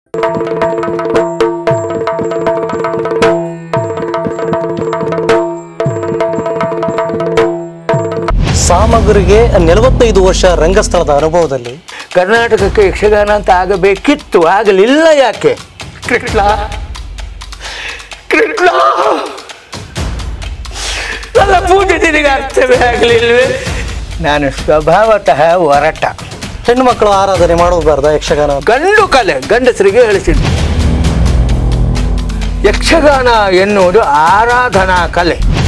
ಸಾಮಗ್ರಿಗೆ ನಲವತ್ತೈದು ವರ್ಷ ರಂಗಸ್ಥಳದ ಅನುಭವದಲ್ಲಿ ಕರ್ನಾಟಕಕ್ಕೆ ಯಕ್ಷಗಾನ ಅಂತ ಆಗಬೇಕಿತ್ತು ಆಗಲಿಲ್ಲ ಯಾಕೆ ಕೃಷ್ಣ ಕೃಷ್ಣ ನನ್ನ ಪೂಜೆ ನಿನಗೆ ಅರ್ಥವೇ ಆಗಲಿಲ್ವೇ ನಾನು ಸ್ವಭಾವತಃ ಹೊರಟ ಹೆಣ್ಣು ಮಕ್ಕಳು ಆರಾಧನೆ ಮಾಡಬಾರ್ದ ಯಕ್ಷಗಾನ ಗಂಡು ಕಲೆ ಗಂಡಸರಿಗೆ ಹೇಳಿಸಿದ್ದು ಯಕ್ಷಗಾನ ಎನ್ನುವುದು ಆರಾಧನಾ ಕಲೆ